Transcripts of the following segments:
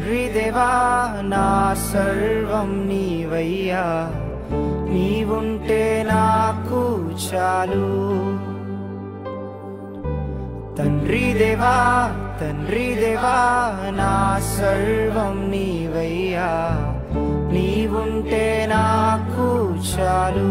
తండ్రి దేవా నా సర్వం నీవయ్యా నీవుంటే నాకు చాలు తండ్రి దేవా తండ్రి దేవా నా సర్వం నీవయ్యా నీవుంటే నాకు చాలు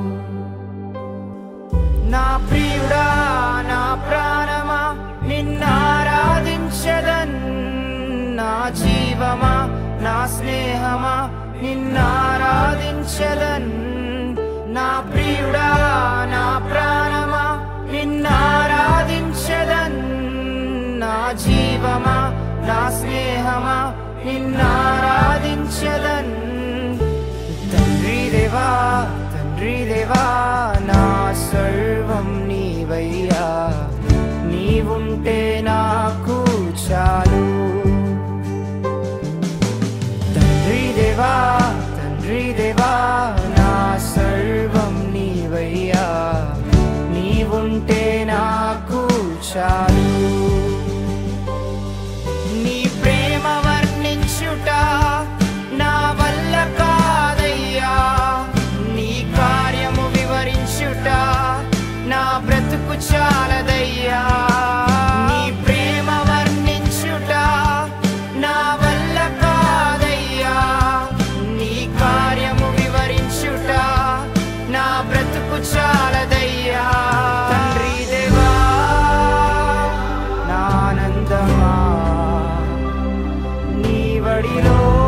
నా ప్రియుడా నా ప్రాణమా నిన్నారాధించదన్ నా జీవమా నా స్నేహమా నిన్నారాధించదన్ నా ప్రియుడా నా ప్రాణమా నిన్నారాధించదన్ నా జీవమా నా స్నేహమా నిన్నారాధించదన్ తండ్రి దేవా తండ్రి దేవా నా సర్వం నీవయ్యా నీవుంటే నాకు చాలు తండ్రి దేవా తండ్రి దేవా నా సర్వం నీవయ్యా నీవుంటే నాకు చాలు నీ ప్రేమ వర్ణించుట నా వల్ల కాదయ్యా నీ కార్యము వివరించుట నా బ్రతుకు చాలదయ్యా నీ ప్రేమ వర్ణించుట నా వల్ల కాదయ్యా నీ కార్యము వివరించుట నా బ్రతుకు చాలదయ్యా తండ్రి దేవా నా ఆనందమా నీ వడిలో